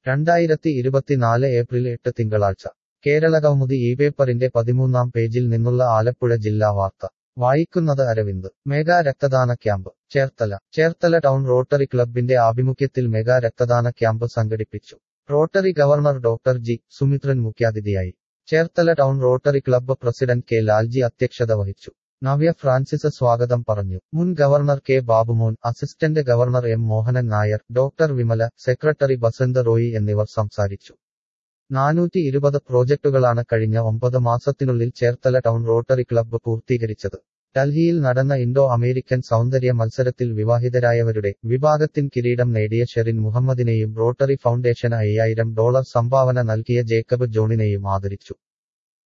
രണ്ടായിരത്തി ഇരുപത്തിനാല് ഏപ്രിൽ എട്ട് തിങ്കളാഴ്ച കേരളകൗമുദി ഈ പേപ്പറിന്റെ പതിമൂന്നാം പേജിൽ നിന്നുള്ള ആലപ്പുഴ ജില്ലാ വാർത്ത വായിക്കുന്നത് അരവിന്ദ് മെഗാ രക്തദാന camp Cherthala Cherthala town rotary ക്ലബിന്റെ ആഭിമുഖ്യത്തിൽ മെഗാ രക്തദാന ക്യാമ്പ് സംഘടിപ്പിച്ചു rotary governor doctor G Sumithran മുഖ്യാതിഥിയായി Cherthala town rotary club president K Lalji അധ്യക്ഷത വഹിച്ചു നവ്യ ഫ്രാൻസിസ് സ്വാഗതം പറഞ്ഞു മുൻ governor K Babumon assistant governor M Mohanan Nair doctor Vimala secretary Basanth Roy എന്നിവർ സംസാരിച്ചു നാനൂറ്റി ഇരുപത് പ്രോജക്ടുകളാണ് കഴിഞ്ഞ ഒമ്പത് മാസത്തിനുള്ളിൽ ചേർത്തല ടൗൺ റോട്ടറി ക്ലബ്ബ് പൂർത്തീകരിച്ചത് ഡൽഹിയിൽ നടന്ന ഇൻഡോ അമേരിക്കൻ സൗന്ദര്യ മത്സരത്തിൽ വിവാഹിതരായവരുടെ വിഭാഗത്തിൻ കിരീടം നേടിയ ഷെറിൻ മുഹമ്മദിനെയും റോട്ടറി ഫൗണ്ടേഷന് അയ്യായിരം ഡോളർ സംഭാവന നൽകിയ ജേക്കബ് ജോണിനെയും ആദരിച്ചു